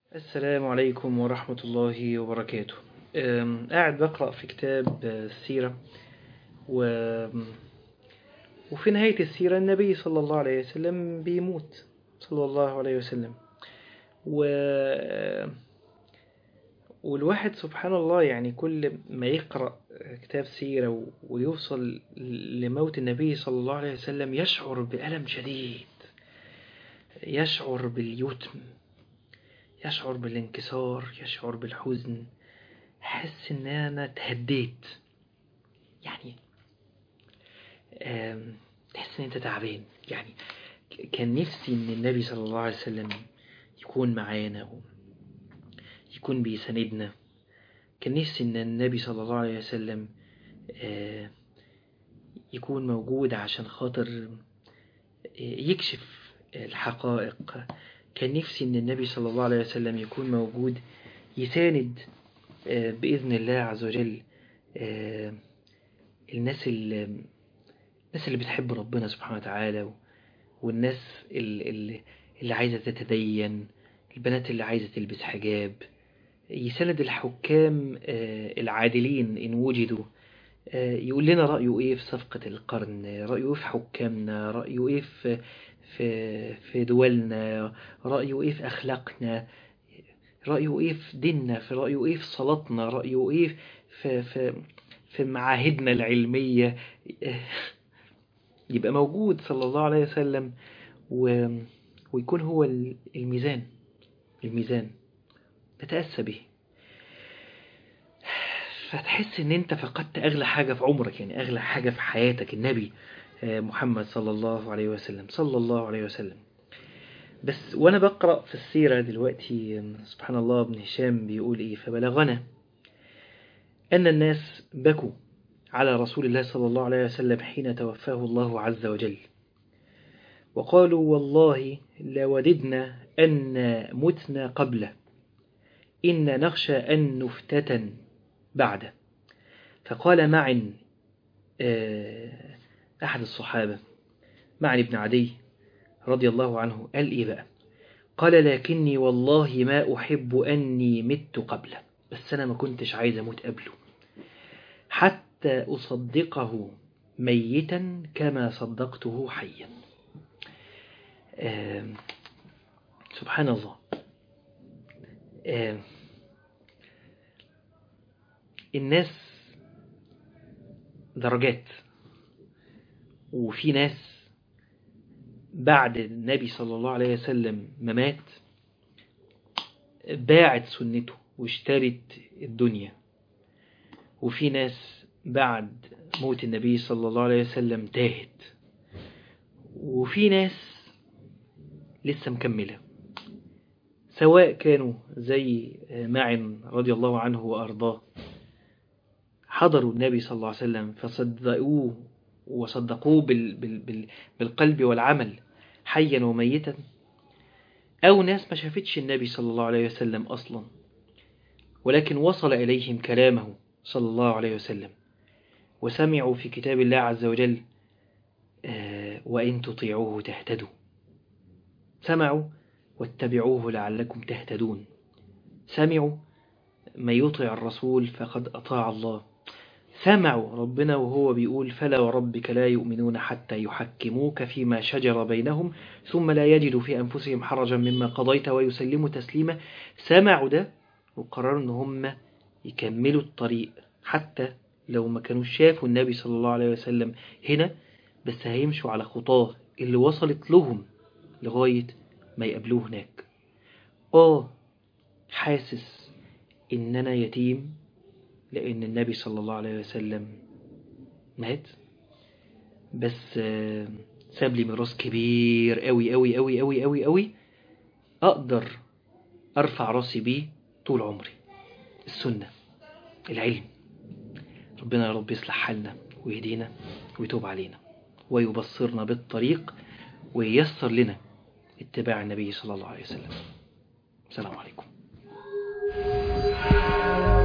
السلام عليكم ورحمة الله وبركاته أم، قاعد بقرأ في كتاب آه، السيرة و... وفي نهاية السيرة النبي صلى الله عليه وسلم بيموت صلى الله عليه وسلم و... والواحد سبحان الله يعني كل ما يقرأ كتاب سيرة و- ويوصل لموت النبي صلى الله عليه وسلم يشعر بألم شديد يشعر باليتم يشعر بالانكسار يشعر بالحزن حس ان انا تهديت يعني آم، تحس ان انت تعبان يعني ك- كان نفسي ان النبي صلى الله عليه وسلم يكون معانا و- يكون بيساندنا كان نفسي ان النبي صلى الله عليه وسلم آه، يكون موجود عشان خاطر آه، يكشف الحقائق كان نفسي ان النبي صلى الله عليه وسلم يكون موجود يساند آه، بإذن الله عز وجل آه، الناس اللي الناس اللي بتحب ربنا سبحانه وتعالى و- والناس اللي, اللي عايزة تتدين البنات اللي عايزة تلبس حجاب يساند الحكام آه، العادلين إن وجدوا آه، يقول لنا رأيه إيه في صفقة القرن رأيه إيه في حكامنا رأيه إيه في في في دولنا رأيه إيه في أخلاقنا رأيه إيه في ديننا في رأيه إيه في صلاتنا رأيه إيه في في في معاهدنا العلمية يبقى موجود صلى الله عليه وسلم و... ويكون هو ال- الميزان الميزان نتأسى به فتحس ان انت فقدت اغلى حاجة في عمرك يعني اغلى حاجة في حياتك النبي آه، محمد صلى الله عليه وسلم صلى الله عليه وسلم بس وانا بقرأ في السيرة دلوقتي آم، سبحان الله ابن هشام بيقول ايه فبلغنا ان الناس بكوا على رسول الله صلى الله عليه وسلم حين توفاه الله عز وجل وقالوا والله لوددنا أن متنا قبله إن نخشى أن نفتتن بعده فقال معن آه، أحد الصحابة معن بن عدي رضي الله عنه قال إيه بقى قال لكني والله ما أحب أني مت قبله بس أنا ما كنتش عايز أموت قبله حتى أصدقه ميتا كما صدقته حيا آم، سبحان الله آم، الناس درجات وفي ناس بعد النبي صلى الله عليه وسلم ما مات باعت سنته واشترت الدنيا وفي ناس بعد موت النبي صلى الله عليه وسلم تاهت وفي ناس لسه مكملة سواء كانوا زي معن رضي الله عنه وأرضاه حضروا النبي صلى الله عليه وسلم فصدقوه وصدقوه بال بال بال بالقلب والعمل حيا وميتا أو ناس ما شافتش النبي صلى الله عليه وسلم أصلا ولكن وصل إليهم كلامه صلى الله عليه وسلم وسمعوا في كتاب الله عز وجل آه، وإن تطيعوه تهتدوا سمعوا واتبعوه لعلكم تهتدون سمعوا ما يطع الرسول فقد أطاع الله سمعوا ربنا وهو بيقول فلا وربك لا يؤمنون حتى يحكموك فيما شجر بينهم ثم لا يجدوا في أنفسهم حرجا مما قضيت ويسلموا تسليما سمعوا ده وقرروا ان هم يكملوا الطريق حتى لو ما كانوا شافوا النبي صلى الله عليه وسلم هنا بس هيمشوا على خطاه اللي وصلت لهم لغاية ما يقابلوه هناك اه حاسس ان انا يتيم لان النبي صلى الله عليه وسلم مات بس آه، ساب لي ميراث كبير قوي قوي قوي قوي قوي قوي اقدر ارفع راسي بيه طول عمري السنة العلم ربنا يا رب يصلح حالنا ويهدينا ويتوب علينا ويبصرنا بالطريق وييسر لنا اتباع النبي صلى الله عليه وسلم السلام عليكم